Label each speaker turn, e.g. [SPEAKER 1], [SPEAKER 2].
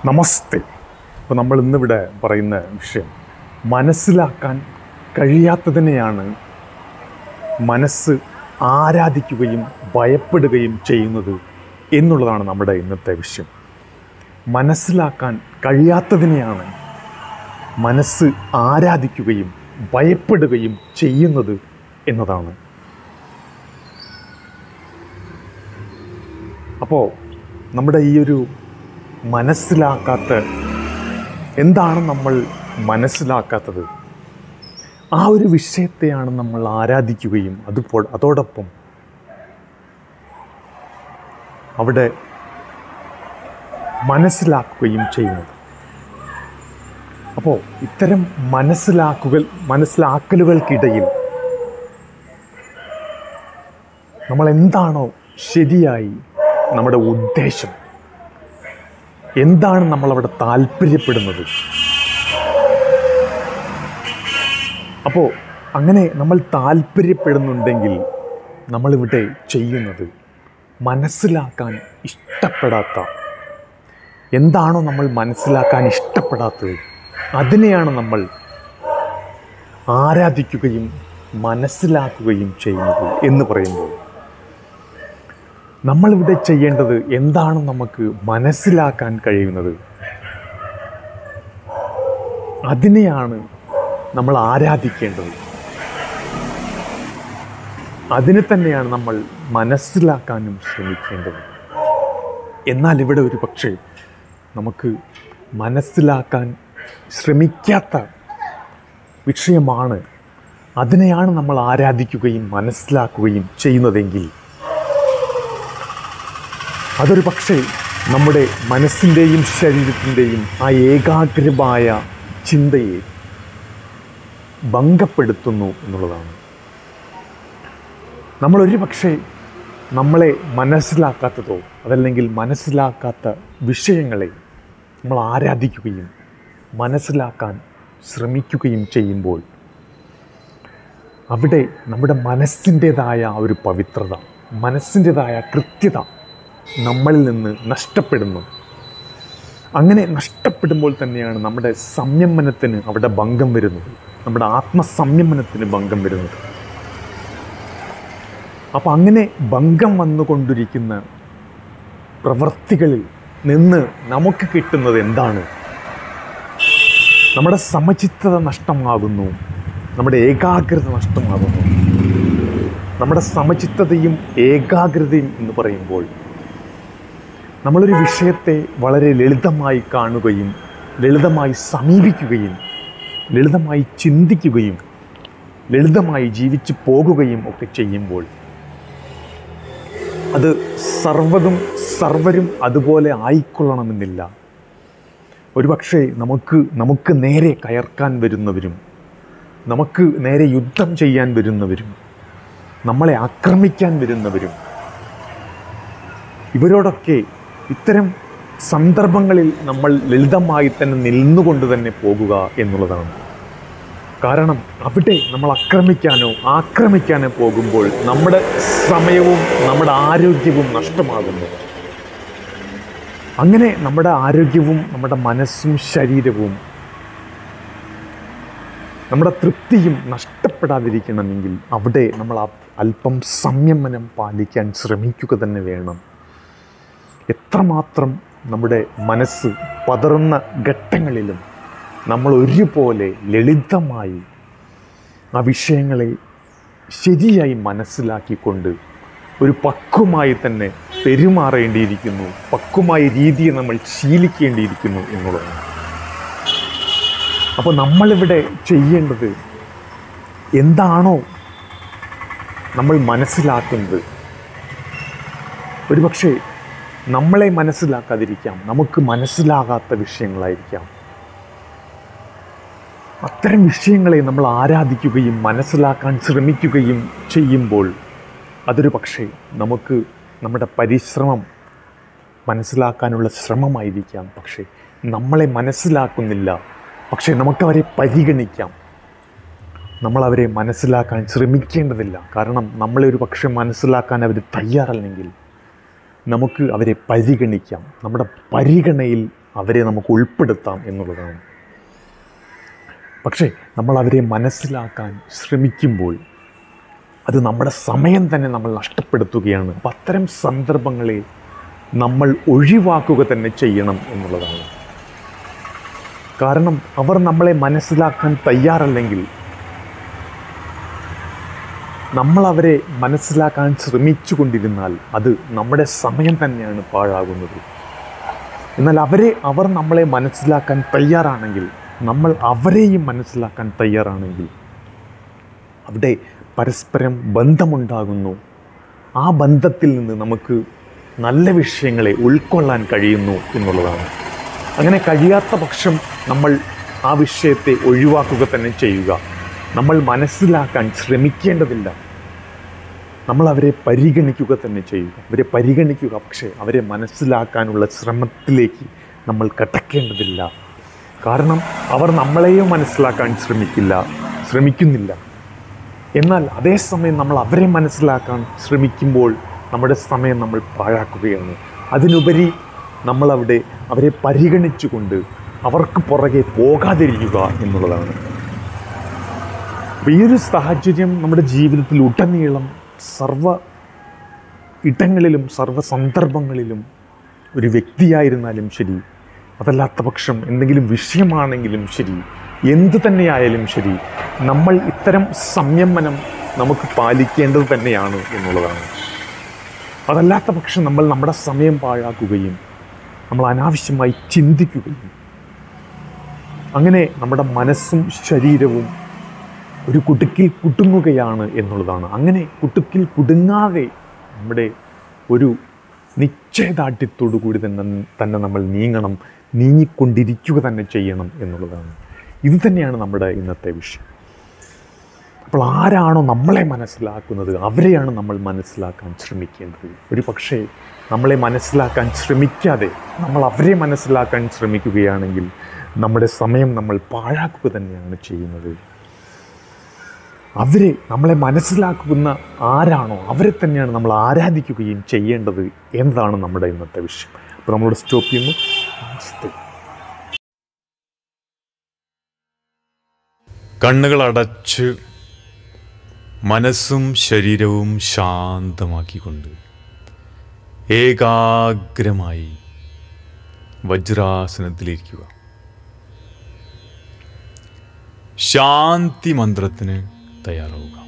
[SPEAKER 1] നമസ്തേ അപ്പോൾ നമ്മൾ ഇന്നിവിടെ പറയുന്ന വിഷയം മനസ്സിലാക്കാൻ കഴിയാത്തതിനെയാണ് മനസ്സ് ആരാധിക്കുകയും ഭയപ്പെടുകയും ചെയ്യുന്നത് എന്നുള്ളതാണ് നമ്മുടെ ഇന്നത്തെ വിഷയം മനസ്സിലാക്കാൻ കഴിയാത്തതിനെയാണ് മനസ്സ് ആരാധിക്കുകയും ഭയപ്പെടുകയും ചെയ്യുന്നത് എന്നതാണ് അപ്പോൾ നമ്മുടെ ഈ ഒരു മനസ്സിലാക്കാത്ത എന്താണ് നമ്മൾ മനസ്സിലാക്കാത്തത് ആ ഒരു വിഷയത്തെയാണ് നമ്മൾ ആരാധിക്കുകയും അതുപ്പോൾ അതോടൊപ്പം അവിടെ മനസ്സിലാക്കുകയും ചെയ്യുന്നത് അപ്പോൾ ഇത്തരം മനസ്സിലാക്കുകൾ മനസ്സിലാക്കലുകൾക്കിടയിൽ നമ്മൾ എന്താണോ ശരിയായി നമ്മുടെ ഉദ്ദേശം എന്താണ് നമ്മളവിടെ താല്പര്യപ്പെടുന്നത് അപ്പോൾ അങ്ങനെ നമ്മൾ താല്പര്യപ്പെടുന്നുണ്ടെങ്കിൽ നമ്മളിവിടെ ചെയ്യുന്നത് മനസ്സിലാക്കാൻ ഇഷ്ടപ്പെടാത്ത എന്താണോ നമ്മൾ മനസ്സിലാക്കാൻ ഇഷ്ടപ്പെടാത്തത് അതിനെയാണ് നമ്മൾ ആരാധിക്കുകയും മനസ്സിലാക്കുകയും ചെയ്യുന്നത് എന്ന് പറയുമ്പോൾ നമ്മളിവിടെ ചെയ്യേണ്ടത് എന്താണ് നമുക്ക് മനസ്സിലാക്കാൻ കഴിയുന്നത് അതിനെയാണ് നമ്മൾ ആരാധിക്കേണ്ടത് അതിനെ തന്നെയാണ് നമ്മൾ മനസ്സിലാക്കാനും ശ്രമിക്കേണ്ടത് എന്നാൽ ഇവിടെ ഒരു പക്ഷേ നമുക്ക് മനസ്സിലാക്കാൻ ശ്രമിക്കാത്ത വിഷയമാണ് അതിനെയാണ് നമ്മൾ ആരാധിക്കുകയും മനസ്സിലാക്കുകയും ചെയ്യുന്നതെങ്കിൽ അതൊരു പക്ഷേ നമ്മുടെ മനസ്സിൻ്റെയും ശരീരത്തിൻ്റെയും ആ ഏകാഗ്രമായ ചിന്തയെ ഭംഗപ്പെടുത്തുന്നു എന്നുള്ളതാണ് നമ്മളൊരു പക്ഷേ നമ്മളെ മനസ്സിലാക്കാത്തതോ അതല്ലെങ്കിൽ മനസ്സിലാക്കാത്ത വിഷയങ്ങളെ നമ്മൾ ആരാധിക്കുകയും മനസ്സിലാക്കാൻ ശ്രമിക്കുകയും ചെയ്യുമ്പോൾ അവിടെ നമ്മുടെ മനസ്സിൻ്റേതായ ആ ഒരു പവിത്രത മനസ്സിൻ്റേതായ കൃത്യത നമ്മളിൽ നിന്ന് നഷ്ടപ്പെടുന്നു അങ്ങനെ നഷ്ടപ്പെടുമ്പോൾ തന്നെയാണ് നമ്മുടെ സംയമനത്തിന് അവിടെ ഭംഗം വരുന്നത് നമ്മുടെ ആത്മസംയമനത്തിന് ഭംഗം വരുന്നത് അപ്പം അങ്ങനെ ഭംഗം വന്നുകൊണ്ടിരിക്കുന്ന പ്രവൃത്തികളിൽ നിന്ന് നമുക്ക് കിട്ടുന്നത് എന്താണ് നമ്മുടെ സമചിത്തത നഷ്ടമാകുന്നു നമ്മുടെ ഏകാഗ്രത നഷ്ടമാകുന്നു നമ്മുടെ സമചിത്തതയും ഏകാഗ്രതയും എന്ന് പറയുമ്പോൾ നമ്മളൊരു വിഷയത്തെ വളരെ ലളിതമായി കാണുകയും ലളിതമായി സമീപിക്കുകയും ലളിതമായി ചിന്തിക്കുകയും ലളിതമായി ജീവിച്ചു പോകുകയും ഒക്കെ ചെയ്യുമ്പോൾ അത് സർവ്വതും സർവരും അതുപോലെ ആയിക്കൊള്ളണമെന്നില്ല ഒരുപക്ഷെ നമുക്ക് നമുക്ക് നേരെ കയർക്കാൻ വരുന്നവരും നമുക്ക് നേരെ യുദ്ധം ചെയ്യാൻ വരുന്നവരും നമ്മളെ ആക്രമിക്കാൻ വരുന്നവരും ഇവരോടൊക്കെ ഇത്തരം സന്ദർഭങ്ങളിൽ നമ്മൾ ലളിതമായി തന്നെ നിന്നുകൊണ്ട് തന്നെ പോകുക എന്നുള്ളതാണ് കാരണം അവിടെ നമ്മൾ ആക്രമിക്കാനോ ആക്രമിക്കാനോ പോകുമ്പോൾ നമ്മുടെ സമയവും നമ്മുടെ ആരോഗ്യവും നഷ്ടമാകുന്നു അങ്ങനെ നമ്മുടെ ആരോഗ്യവും നമ്മുടെ മനസ്സും ശരീരവും നമ്മുടെ തൃപ്തിയും നഷ്ടപ്പെടാതിരിക്കണമെങ്കിൽ അവിടെ നമ്മൾ ആ അല്പം സംയമനം പാലിക്കാൻ ശ്രമിക്കുക തന്നെ വേണം എത്രമാത്രം നമ്മുടെ മനസ്സ് പതറുന്ന ഘട്ടങ്ങളിലും നമ്മൾ ഒരുപോലെ ലളിതമായി ആ വിഷയങ്ങളെ ശരിയായി മനസ്സിലാക്കിക്കൊണ്ട് ഒരു പക്വമായി തന്നെ പെരുമാറേണ്ടിയിരിക്കുന്നു പക്വമായ രീതിയെ നമ്മൾ ശീലിക്കേണ്ടിയിരിക്കുന്നു എന്നുള്ളതാണ് അപ്പോൾ നമ്മളിവിടെ ചെയ്യേണ്ടത് എന്താണോ നമ്മൾ മനസ്സിലാക്കുന്നത് ഒരുപക്ഷെ നമ്മളെ മനസ്സിലാക്കാതിരിക്കാം നമുക്ക് മനസ്സിലാകാത്ത വിഷയങ്ങളായിരിക്കാം അത്തരം വിഷയങ്ങളെ നമ്മൾ ആരാധിക്കുകയും മനസ്സിലാക്കാൻ ശ്രമിക്കുകയും ചെയ്യുമ്പോൾ അതൊരു പക്ഷേ നമുക്ക് നമ്മുടെ പരിശ്രമം മനസ്സിലാക്കാനുള്ള ശ്രമമായിരിക്കാം പക്ഷേ നമ്മളെ മനസ്സിലാക്കുന്നില്ല പക്ഷേ നമുക്കവരെ പരിഗണിക്കാം നമ്മളവരെ മനസ്സിലാക്കാൻ ശ്രമിക്കേണ്ടതില്ല കാരണം നമ്മളെ ഒരു പക്ഷേ മനസ്സിലാക്കാൻ അവർ തയ്യാറല്ലെങ്കിൽ നമുക്ക് അവരെ പരിഗണിക്കാം നമ്മുടെ പരിഗണയിൽ അവരെ നമുക്ക് ഉൾപ്പെടുത്താം എന്നുള്ളതാണ് പക്ഷേ നമ്മൾ അവരെ മനസ്സിലാക്കാൻ ശ്രമിക്കുമ്പോൾ അത് നമ്മുടെ സമയം തന്നെ നമ്മൾ നഷ്ടപ്പെടുത്തുകയാണ് അപ്പം അത്തരം സന്ദർഭങ്ങളെ നമ്മൾ ഒഴിവാക്കുക തന്നെ ചെയ്യണം എന്നുള്ളതാണ് കാരണം അവർ നമ്മളെ മനസ്സിലാക്കാൻ തയ്യാറല്ലെങ്കിൽ നമ്മൾ അവരെ മനസ്സിലാക്കാൻ ശ്രമിച്ചു കൊണ്ടിരുന്നാൽ അത് നമ്മുടെ സമയം തന്നെയാണ് പാഴാകുന്നത് എന്നാൽ അവരെ അവർ നമ്മളെ മനസ്സിലാക്കാൻ തയ്യാറാണെങ്കിൽ നമ്മൾ അവരെയും മനസ്സിലാക്കാൻ തയ്യാറാണെങ്കിൽ അവിടെ പരസ്പരം ബന്ധമുണ്ടാകുന്നു ആ ബന്ധത്തിൽ നിന്ന് നമുക്ക് നല്ല വിഷയങ്ങളെ ഉൾക്കൊള്ളാൻ കഴിയുന്നു എന്നുള്ളതാണ് അങ്ങനെ കഴിയാത്ത പക്ഷം നമ്മൾ ആ വിഷയത്തെ ഒഴിവാക്കുക തന്നെ ചെയ്യുക നമ്മൾ മനസ്സിലാക്കാൻ ശ്രമിക്കേണ്ടതില്ല നമ്മൾ അവരെ പരിഗണിക്കുക തന്നെ ചെയ്യുക അവരെ പരിഗണിക്കുക പക്ഷേ അവരെ മനസ്സിലാക്കാനുള്ള ശ്രമത്തിലേക്ക് നമ്മൾ കടക്കേണ്ടതില്ല കാരണം അവർ നമ്മളെയും മനസ്സിലാക്കാൻ ശ്രമിക്കില്ല ശ്രമിക്കുന്നില്ല എന്നാൽ അതേസമയം നമ്മൾ അവരെ മനസ്സിലാക്കാൻ ശ്രമിക്കുമ്പോൾ നമ്മുടെ സമയം നമ്മൾ പാഴാക്കുകയാണ് അതിനുപരി നമ്മളവിടെ അവരെ പരിഗണിച്ചുകൊണ്ട് അവർക്ക് പുറകെ പോകാതിരിക്കുക എന്നുള്ളതാണ് അപ്പോൾ ഈ ഒരു സാഹചര്യം നമ്മുടെ ജീവിതത്തിൽ ഉടനീളം സർവ ഇടങ്ങളിലും സർവ സന്ദർഭങ്ങളിലും ഒരു വ്യക്തിയായിരുന്നാലും ശരി അതല്ലാത്ത പക്ഷം എന്തെങ്കിലും വിഷയമാണെങ്കിലും ശരി എന്തു തന്നെയായാലും ശരി നമ്മൾ ഇത്തരം സംയമനം നമുക്ക് പാലിക്കേണ്ടത് തന്നെയാണ് എന്നുള്ളതാണ് അതല്ലാത്ത പക്ഷം നമ്മൾ നമ്മുടെ സമയം പാഴാക്കുകയും നമ്മൾ അനാവശ്യമായി ചിന്തിക്കുകയും അങ്ങനെ നമ്മുടെ മനസ്സും ശരീരവും ഒരു കുടുക്കിൽ കുടുങ്ങുകയാണ് എന്നുള്ളതാണ് അങ്ങനെ കുടുക്കിൽ കുടുങ്ങാതെ നമ്മുടെ ഒരു നിശ്ചയദാർഢ്യത്തോടു കൂടി തന്നെ തന്നെ നമ്മൾ നീങ്ങണം നീങ്ങിക്കൊണ്ടിരിക്കുക തന്നെ ചെയ്യണം എന്നുള്ളതാണ് ഇത് തന്നെയാണ് നമ്മുടെ ഇന്നത്തെ വിഷയം അപ്പോൾ ആരാണോ നമ്മളെ മനസ്സിലാക്കുന്നത് അവരെയാണ് നമ്മൾ മനസ്സിലാക്കാൻ ശ്രമിക്കേണ്ടത് ഒരു പക്ഷേ നമ്മളെ മനസ്സിലാക്കാൻ ശ്രമിക്കാതെ നമ്മൾ അവരെ മനസ്സിലാക്കാൻ ശ്രമിക്കുകയാണെങ്കിൽ നമ്മുടെ സമയം നമ്മൾ പാഴാക്കുക തന്നെയാണ് ചെയ്യുന്നത് അവരെ നമ്മളെ മനസ്സിലാക്കുന്ന ആരാണോ അവരെ തന്നെയാണ് നമ്മൾ ആരാധിക്കുകയും ചെയ്യേണ്ടത് എന്നതാണ് നമ്മുടെ ഇന്നത്തെ വിഷയം അപ്പോൾ നമ്മളോട് സ്റ്റോപ്പ് ചെയ്യുന്നു നമസ്തേ
[SPEAKER 2] കണ്ണുകൾ അടച്ച് മനസ്സും ശരീരവും ശാന്തമാക്കിക്കൊണ്ട് ഏകാഗ്രമായി വജ്രാസനത്തിലിരിക്കുക ശാന്തി മന്ത്രത്തിന് തയ്യാറാവുക